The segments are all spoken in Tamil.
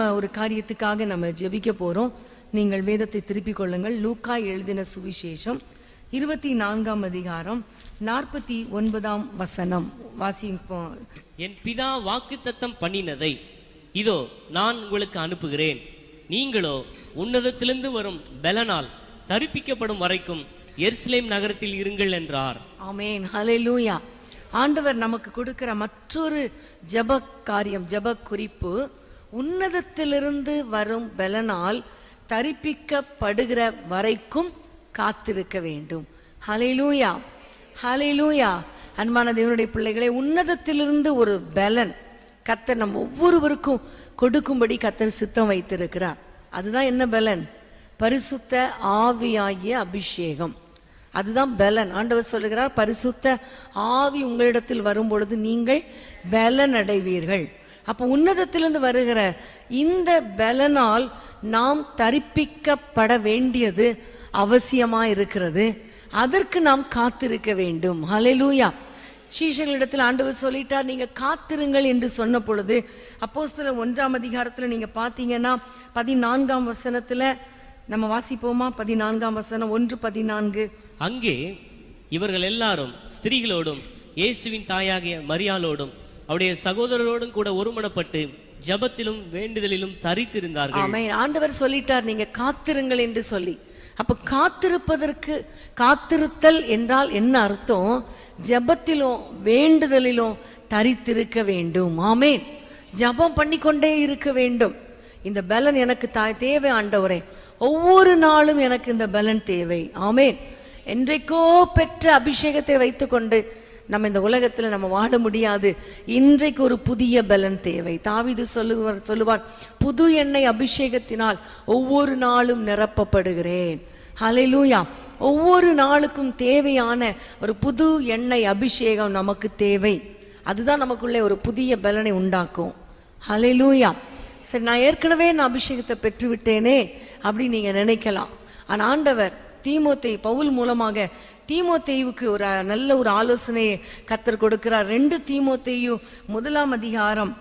ஒரு காரியத்துக்காக நம்ம ஜெபிக்க போறோம் நீங்கள் வேதத்தை திருப்பிக் கொள்ளுங்கள் லூக்கா எழுதின சுவிசேஷம் இருபத்தி நான்காம் அதிகாரம் நாற்பத்தி ஒன்பதாம் வசனம் வாசிப்போம் என் பிதா வாக்குத்தத்தம் பண்ணினதை இதோ நான் உங்களுக்கு அனுப்புகிறேன் நீங்களோ உன்னதத்திலிருந்து வரும் பெலனால் தரிப்பிக்கப்படும் வரைக்கும் எருசலேம் நகரத்தில் இருங்கள் என்றார் ஆமென் ஹalleluya ஆண்டவர் நமக்கு கொடுக்கிற மற்றொரு ஜெப காரியம் ஜெப குறிப்பு உன்னதத்திலிருந்து வரும் பலனால் தரிப்பிக்கப்படுகிற வரைக்கும் காத்திருக்க வேண்டும் ஹalleluya ஹalleluya அன்பான தேவனுடைய பிள்ளைகளே உன்னதத்திலிருந்து ஒரு பலன் கத்தர் நம்ம ஒவ்வொருவருக்கும் கொடுக்கும்படி கத்தர் சித்தம் வைத்திருக்கிறார் அதுதான் என்ன பலன் பரிசுத்த ஆவியாகிய அபிஷேகம் அதுதான் பலன் ஆண்டவர் சொல்லுகிறார் பரிசுத்த ஆவி உங்களிடத்தில் வரும் பொழுது நீங்கள் பலன் அடைவீர்கள் அப்போ உன்னதத்திலிருந்து வருகிற இந்த பலனால் நாம் தரிப்பிக்கப்பட வேண்டியது அவசியமா இருக்கிறது அதற்கு நாம் காத்திருக்க வேண்டும் ஹalleluya சீஷர்களிடத்தில் ஆண்டவர் சொல்லிட்டார் நீங்க காத்திருங்கள் என்று சொன்ன பொழுது அப்போஸ்தலர் ஒன்றாம் அதிகாரத்துல நீங்க பாத்தீங்கன்னா பதினான்காம் வசனத்துல நம்ம வாசிப்போமா பதினான்காம் வசனம் ஒன்று பதினான்கு அங்கே இவர்கள் எல்லாரும் ஸ்திரீகளோடும் இயேசுவின் தாயாகிய மரியாளோடும் அவருடைய சகோதரரோடும் கூட ஒருமனப்பட்டு ஜெபத்திலும் வேண்டுதலிலும் தரித்திருந்தார்கள் ஆமென் ஆண்டவர் சொல்லிட்டார் நீங்க காத்திருங்கள் என்று சொல்லி அப்ப காத்திருப்பதற்கு காத்திருத்தல் என்றால் என்ன அர்த்தம் ஜெபத்திலும் வேண்டுதலிலும் தரித்திருக்க வேண்டும் ஆமென் ஜெபம் பண்ணிக்கொண்டே இருக்க வேண்டும் இந்த பலன் எனக்கு தாய் தேவை ஆண்டவரே ஒவ்வொரு நாளும் எனக்கு இந்த பலன் தேவை ஆமென் என்றைக்கோ பெற்ற அபிஷேகத்தை வைத்துக்கொண்டு நம்ம இந்த உலகத்துல நம்ம வாழ முடியாது இன்றைக்கு ஒரு புதிய பலன் தேவை தாவீது சொல்லுவார் சொல்லுவார் புது எண்ணெய் அபிஷேகத்தினால் ஒவ்வொரு நாளும் நிரப்பப்படுகிறேன் ஹalleluya ஒவ்வொரு நாளுக்கும் தேவையான ஒரு புது எண்ணெய் அபிஷேகம் நமக்கு தேவை அதுதான் நமக்குள்ளே ஒரு புதிய பலனை உண்டாக்கும் ஹalleluya சரி நான் ஏற்கனவே நான் அபிஷேகத்தை பெற்று விட்டேனே அப்படின்னு நீங்க நினைக்கலாம் ஆனா ஆண்டவர் தீமோத்தேயு பவுல் மூலமாக தீமோத்தேயுவுக்கு ஒரு நல்ல ஒரு ஆலோசனையை கத்தர் கொடுக்கிறார் ரெண்டு தீமோத்தேயு முதலாம் அதிகாரம்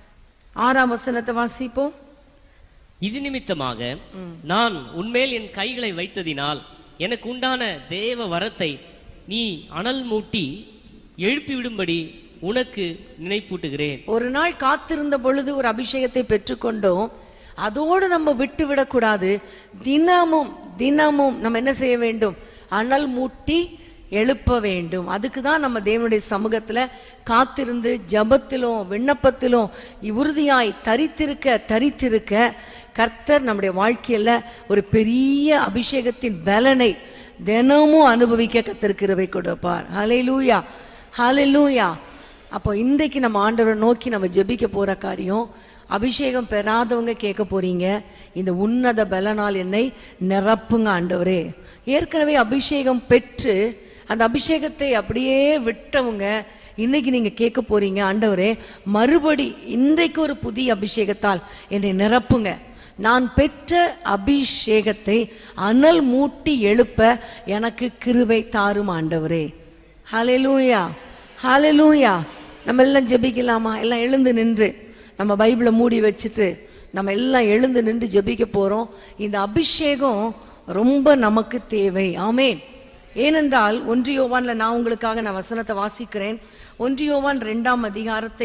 ஆறாம் வசனத்தை வாசிப்போம் இது நிமித்தமாக நான் உன்மேல் என் கைகளை வைத்ததினால் எனக்கு உண்டான தேவ வரத்தை நீ அனல் மூட்டி எழுப்பிவிடும்படி உனக்கு நினைப்பூட்டுகிறேன் ஒரு நாள் காத்திருந்த பொழுது ஒரு அபிஷேகத்தை பெற்றுக்கொண்டோம் அதோடு நம்ம விட்டு விடக்கூடாது தினமும் தினமும் நம்ம என்ன செய்ய வேண்டும் அனல் மூட்டி எழுப்ப வேண்டும் அதுக்கு தான் நம்ம தேவனுடைய சமூகத்துல காத்திருந்து ஜபத்திலும் விண்ணப்பத்திலும் உறுதியாய் தரித்திருக்க தரித்திருக்க கர்த்தர் நம்முடைய வாழ்க்கையில ஒரு பெரிய அபிஷேகத்தின் பலனை தினமும் அனுபவிக்க கத்திருக்கிறவை கொடுப்பார் ஹalleluya ஹalleluya அப்போ இன்றைக்கு நம்ம ஆண்டவரை நோக்கி நம்ம ஜெபிக்க போற காரியம் அபிஷேகம் பெறாதவங்க கேட்க போறீங்க இந்த உன்னத பலனால் என்னை நிரப்புங்க ஆண்டவரே ஏற்கனவே அபிஷேகம் பெற்று அந்த அபிஷேகத்தை அப்படியே விட்டவங்க இன்னைக்கு நீங்க கேட்க போறீங்க ஆண்டவரே மறுபடி இன்றைக்கு ஒரு புதிய அபிஷேகத்தால் என்னை நிரப்புங்க நான் பெற்ற அபிஷேகத்தை அனல் மூட்டி எழுப்ப எனக்கு கிருபை தாரும் ஆண்டவரே ஹalleluya ஹalleluya நம்ம எல்லாம் ஜெபிக்கலாமா எல்லாம் எழுந்து நின்று நம்ம பைபிளை மூடி வச்சுட்டு நம்ம எல்லாம் எழுந்து நின்று ஜெபிக்க போறோம் இந்த அபிஷேகம் ரொம்ப நமக்கு தேவை ஆமென் ஏனென்றால் ஒன்றியோவான்ல நான் உங்களுக்காக நான் வசனத்தை வாசிக்கிறேன் ஒன்றியோவான் ரெண்டாம் அதிகாரத்தை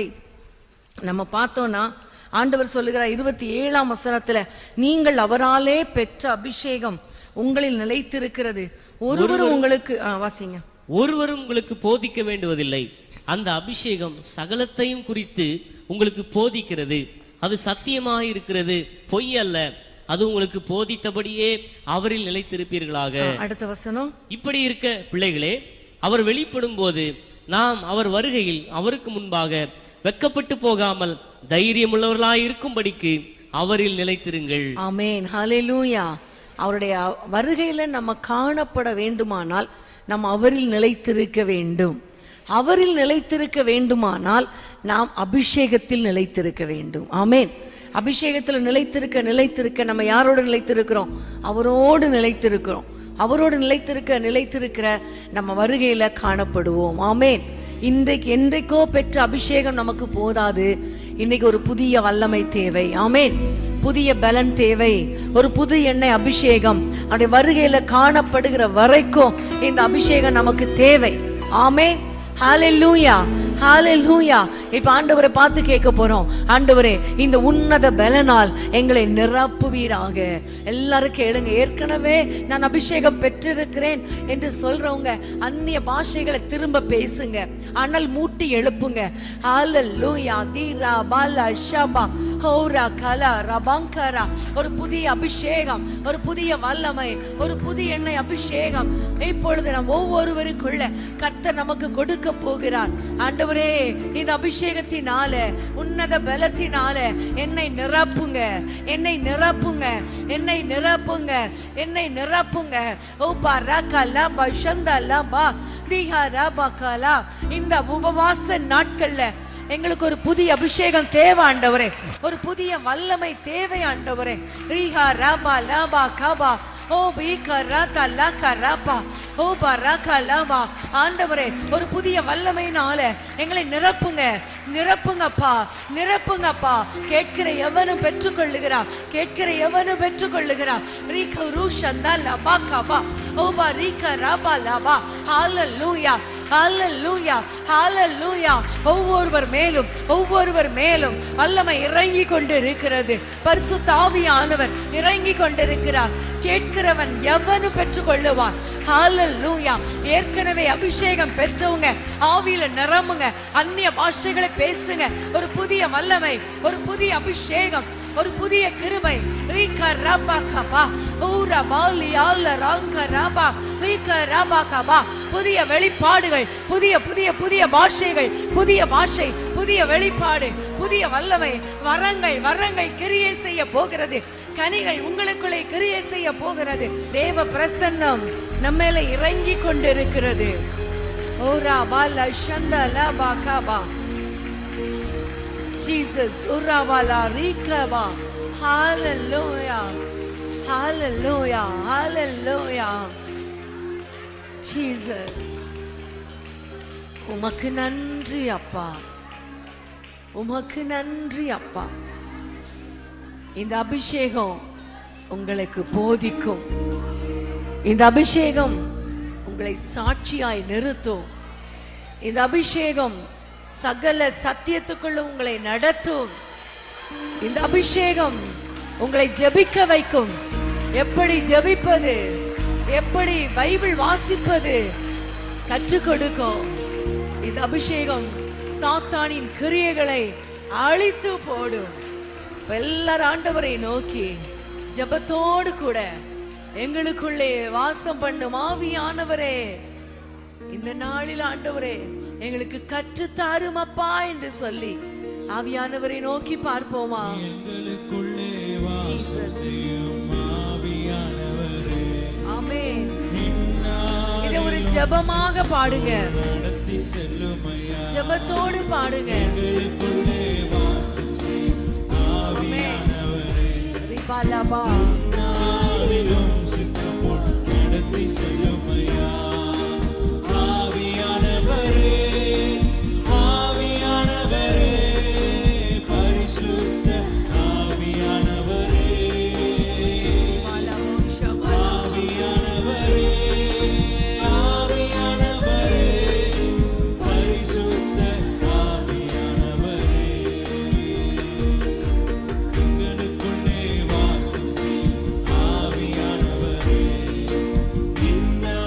நம்ம பார்த்தோம்னா ஆண்டவர் சொல்லுகிறார் இருபத்தி ஏழாம் வசனத்துல நீங்கள் அவராலே பெற்ற அபிஷேகம் உங்களில் நிலைத்திருக்கிறது ஒருவரும் உங்களுக்கு ஆ, வாசிங்க ஒருவரும் உங்களுக்கு போதிக்க வேண்டுவதில்லை அந்த அபிஷேகம் சகலத்தையும் குறித்து உங்களுக்கு போதிக்கிறது அது சத்தியமாக இருக்கிறது பொய் அல்ல அது உங்களுக்கு போதித்தபடியே அவரில் நிலைத்திருப்பீர்களாக ஆ, அடுத்த வசனம் இப்படி இருக்க பிள்ளைகளே அவர் வெளிப்படும் போது நாம் அவர் வருகையில் அவருக்கு முன்பாக வெக்கப்பட்டு போகாமல் தைரியமுள்ளவர்களாய் இருக்கும்படிக்கு அவரில் நிலைத்திருங்கள் ஆமென் ஹalleluya அவருடைய வருகையில நம்ம காணப்பட வேண்டுமானால் நாம் அவரில் நிலைத்திருக்க வேண்டும் அவரில் நிலைத்திருக்க வேண்டுமானால் நாம் அபிஷேகத்தில் நிலைத்திருக்க வேண்டும் ஆமென் அபிஷேகத்தில் நிலைத்திருக்க நிலைத்திருக்க நம்ம யாரோடு நிலைத்திருக்கிறோம் அவரோடு நிலைத்திருக்கிறோம் அவரோடு நிலைத்திருக்க நிலைத்திருக்கிற நம்ம வருகையில காணப்படுவோம் ஆமென் இன்றைக்கு என்றைக்கோ பெற்ற அபிஷேகம் நமக்கு போதாது இன்னைக்கு ஒரு புதிய வல்லமை தேவை ஆமென் புதிய பலன் தேவை ஒரு புது எண்ணெய் அபிஷேகம் அவருடைய வருகையில காணப்படுகிற வரைக்கும் இந்த அபிஷேகம் நமக்கு தேவை ஆமே ஹalleluya ஹalleluya இப்ப ஆண்டவரை பார்த்து கேட்க போறோம் ஆண்டவரே இந்த உன்னத பலனால் எங்களை நிரப்புவீராக எல்லாரும் கேளுங்க ஏற்கனவே நான் அபிஷேகம் பெற்றிருக்கிறேன் என்று சொல்றவங்க அந்நிய பாஷைகளை திரும்ப பேசுங்க அனல் மூட்டி எழுப்புங்க ஹalleluya தீரா பாலா ஷபா ஹோரா கலா ரபங்கரா ஒரு புதிய அபிஷேகம் ஒரு புதிய வல்லமை ஒரு புதிய எண்ணெய் அபிஷேகம் இப்பொழுது நம் ஒவ்வொருவருக்குள்ள கர்த்தர் நமக்கு கொடுக்க போகிறார் ஆண்டவரே இந்த அபிஷேகத்தினால உன்னத பலத்தினால என்னை நிரப்புங்க என்னை நிரப்புங்க என்னை நிரப்புங்க என்னை நிரப்புங்க ஓ பரகல பஷந்தல பா திஹர பகலா இந்த உபவாச நாட்கள்ல எங்களுக்கு ஒரு புதிய அபிஷேகம் தேவை ஆண்டவரே ஒரு புதிய வல்லமை தேவை ஆண்டவரே ரீஹா ராபா லாபா காபா ஓ பீக ராதா லாகா ராபா ஓ பராகா லாபா ஆண்டவரே ஒரு புதிய வல்லமைனால எங்களை நிரப்புங்க நிரப்புங்கப்பா நிரப்புங்கப்பா கேட்கிற எவனும் பெற்றுக்கொள்ளுகிறார் கேட்கிற எவனும் பெற்றுக்கொள்ளுகிறார் ரீக ரூஷந்தா லபா காபா ஓ பா ரீக ராபா லாபா ஹalleluya ஹalleluya ஹalleluya ஒவ்வொருவர் மேலும் ஒவ்வொருவர் மேலும் வல்லமை இறங்கி கொண்டு இருக்கிறது பரிசுத்த ஆவியானவர் இறங்கி கொண்டிருக்கிறார் கேட்கிறவன் எவனும் பெற்றுக்கொள்ளுவான் ஹalleluya ஏற்கனவே அபிஷேகம் பெற்றவங்க ஆவியில நிரம்புங்க அந்நிய பாஷைகளை பேசுங்க ஒரு புதிய வல்லமை ஒரு புதிய அபிஷேகம் ஒரு புதிய கிருபை ரீக ரபா கபா ஊரா பாலி ஆல்ல ராங்க ரபா ரீக ரபா கபா புதிய வெளிப்பாடுகள் புதிய புதிய புதிய பாஷைகள் புதிய பாஷை புதிய வெளிப்பாடு புதிய வல்லமை வரங்கள் வரங்கள் கிரியை செய்ய போகிறது கனிகள் உங்களுக்குள்ளே கிரியை செய்ய போகிறது தேவ பிரசன்னம் நம்ம மேல இறங்கி கொண்டிருக்கிறது ஓரா பால சந்தல பாகாபா ஜீசஸ் உராவாலா ரீகபா ஹalleluya ஹalleluya ஹalleluya ஜீசஸ் உமக்கு நன்றி அப்பா உமக்கு நன்றி அப்பா இந்த அபிஷேகம் உங்களுக்கு போதிக்கும் இந்த அபிஷேகம் உங்களை சாட்சியாய் நிறுத்தும் இந்த அபிஷேகம் சகல சத்தியத்துக்குள்ள உங்களை நடத்தும் இந்த அபிஷேகம் உங்களை ஜெபிக்க வைக்கும் எப்படி ஜெபிப்பது எப்படி பைபிள் வாசிப்பது கற்றுக் கொடுக்கும் இந்த அபிஷேகம் சாத்தானின் கிரியைகளை அழித்து போடும் இப்ப எல்லாரும் ஆண்டவரை நோக்கி ஜெபத்தோடு கூட எங்களுக்குள்ளே வாசம் பண்ணும் ஆவியானவரே இந்த நாளில் ஆண்டவரே எங்களுக்கு கற்றுத்தாரும் அப்பா என்று சொல்லி ஆவியானவரை நோக்கி பார்ப்போமா எங்களுக்குள்ளே Jesus. வாசம் செய்யும் ஆவியானவரே ஆமென் இந்நாள் இதை ஒரு ஜெபமாக பாடுங்க நடத்தி செல்லுமையா ஜெபத்தோடு பாடுங்க எங்களுக்குள்ளே வாசம் செய்யும் ஆவியானவரே ரிபாலபா. நாளிலும் சித்தமோடு நடத்தி செல்லுமையா ஆவியானவரே ஆவியானவரே பரிசுத்த ஆவியானவரே ரிபாலபோஷபா. ஆவியானவரே ஆவியானவரே பரிசுத்த ஆவியானவரே எங்களுக்குள்ளே வாசம் செய்யும் ஆவியானவரே இந்நாளிலும்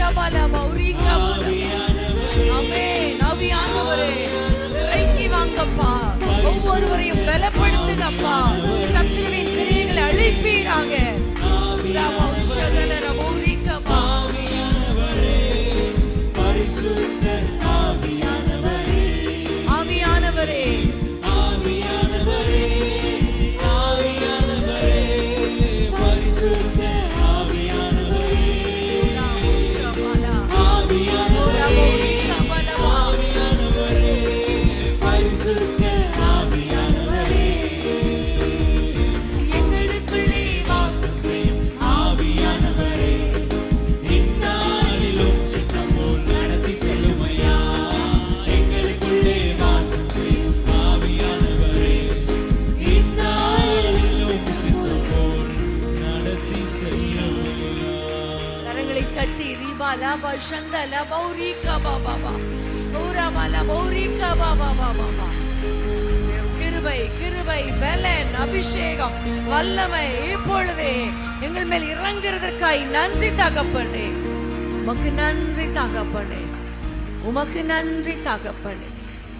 ரபலபா உரிக்கா ஆமென் ஆவியானவரே இறங்கி வாங்கப்பா ஒவ்வொருவரையும் பலப்படுத்துங்கப்பா சத்துருவின் கிரியைகளை அழிப்பீராக ரபா உஷதல ரபா உரிக்கபா. பரிசுத்த ஆவியானவரே ஆவியானவரே ஆவியானவரே ஆவியானவரே பரிசுத்த ஆவியானவரே உஷபலா. ஆவியானவரே ரபா உரிக்கபலவா. ஆவியானவரே பரிசுத்த ஆவியானவரே எங்களுக்குள்ளே வாசம் செய்யும் ஆவியானவரே இந்நாளிலும் சித்தம் போல் நடத்தி செல்லுமையா எங்களுக்குள்ளே வாசம் செய்யும் ஆவியானவரே இந்நாளிலும் சித்தம் போல் நடத்தி செல்லுமையா கரங்களை தட்டி ரீபா லாபா சங்க லாபா உரிக்கா பாபா பா ஊராமா லாபா உரிக்கா பாபா பாபா பா கிருபை கிருபை பலன் அபிஷேகம் வல்லமை இப்பொழுதே எங்கள் மேல் இறங்குறதற்காய் நன்றி தகப்பனே உமக்கு நன்றி தகப்பனே உமக்கு நன்றி தகப்பனே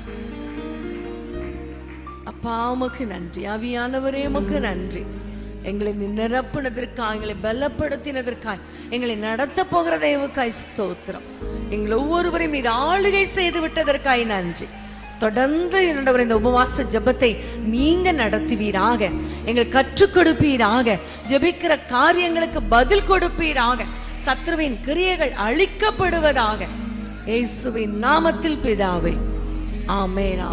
அப்பா உமக்கு நன்றி ஆவியானவரே உமக்கு நன்றி எங்களை நீ நிரப்புனதற்காய் எங்களை பலப்படுத்தினதற்காய் எங்களை நடத்த போகிற தெய்வுக்காய் ஸ்தோத்திரம் எங்களை ஒவ்வொருவரையும் நீர் ஆளுகை செய்து விட்டதற்காய் நன்றி தொடர்ந்து என்னோட இந்த உபவாச ஜெபத்தை நீங்க நடத்துவீராக எங்கள் கற்றுக் கொடுப்பீராக ஜெபிக்கிற காரியங்களுக்கு பதில் கொடுப்பீராக சத்ருவின் கிரியைகள் அழிக்கப்படுவதாக இயேசுவின் நாமத்தில் பிதாவே ஆமென்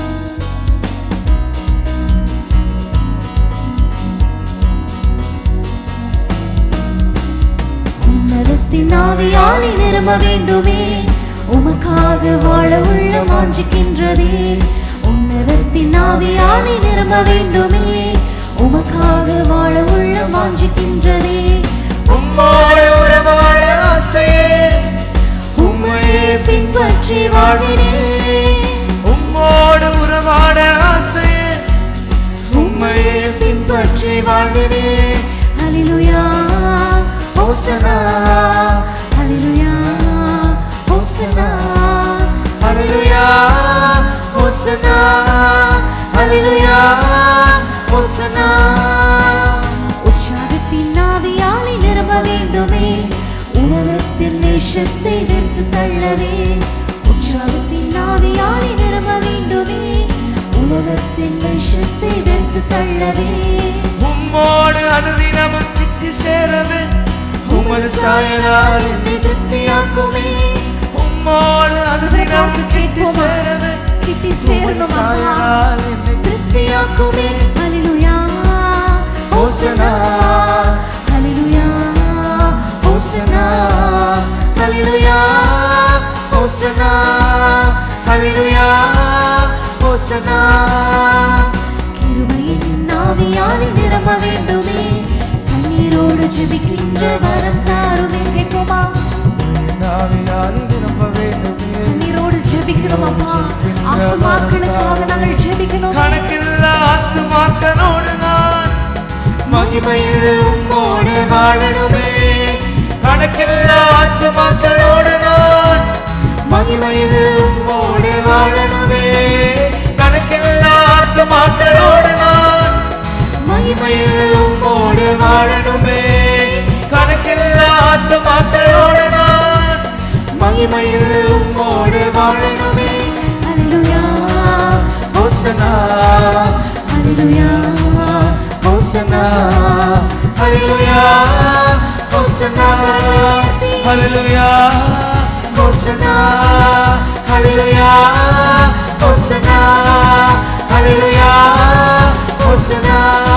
உன்னதத்தின் ஆவியாலே நிரம்ப வேண்டுமே உமக்காக வாழ உள்ள வாஞ்சிக்கின்றதே உன்னதத்தின் ஆவியாலே நிரம்ப வேண்டுமே உமக்காக வாழ உள்ள வாஞ்சிக்கின்றதே உம்மோடு உறவாட ஆசையே உம்மையே பின்பற்றி வாழ்வினே உம்மோடு உறவாட ஆசையே உம்மையே பின்பற்றி வாழ்வினே ஹalleluya ஹோசனா ஹalleluya ஹோசனா ஹalleluya ஹோசனா ஹalleluya ஹோசனா உற்சாகத்தின் ஆவியாலே நிரம்ப வேண்டுமே உலகத்தின் நேசத்தை வெறுத்து தள்ளவே உற்சாகத்தின் ஆவியாலே நிரம்ப வேண்டுமே உலகத்தின் நேசத்தை வெறுத்து தள்ளவே உம்மோடு அனுதினமும் கிட்டி சேரவே உமது சாயலால் என்னை திருப்தியாக்குமே உம்மோடு அனுதினமும் கிட்டி சேரவே கிட்டி உமது சேரணும் அம்மா. சாயலால் என்னை திருப்தியாக்குமே ஹalleluya ஹோசனா ஹalleluya ஹோசனா ஹalleluya ஹோசனா ஹalleluya ஹோசனா கிருபையின் ஆவியாலே நிரம்ப வேண்டுமே கண்ணீரோடு ஜெபிக்கின்ற வரம் தாருமே கேட்போமா ஆவியாலே நிரம்ப வேண்டுமே கண்ணீரோடு ஜெபிக்கணும் அம்மா ஆத்துமாக்களுக்காக நாங்கள் ஜெபிக்கணும் கணக்கில்லா ஆத்துமாக்களோடு நான் மகிமையில் உம்மோடு வாழணுமே கணக்கில்லா ஆத்துமாக்களோடு நான் மகிமையில் உம்மோடு வாழணுமே கணக்கில்லா ஆத்துமாக்களோடு நான் மகிமையில் உம்மோடு வாழணுமே கணக்கில்லா ஆத்துமாக்களோடு நான் மகிமையில் உம்மோடு வாழணுமே ஹalleluya ஹோசனா ஹalleluya ஹோசனா ஹalleluya ஹோசனா ஹalleluya ஹோசனா ஹalleluya ஹோசனா ஹalleluya ஹோசனா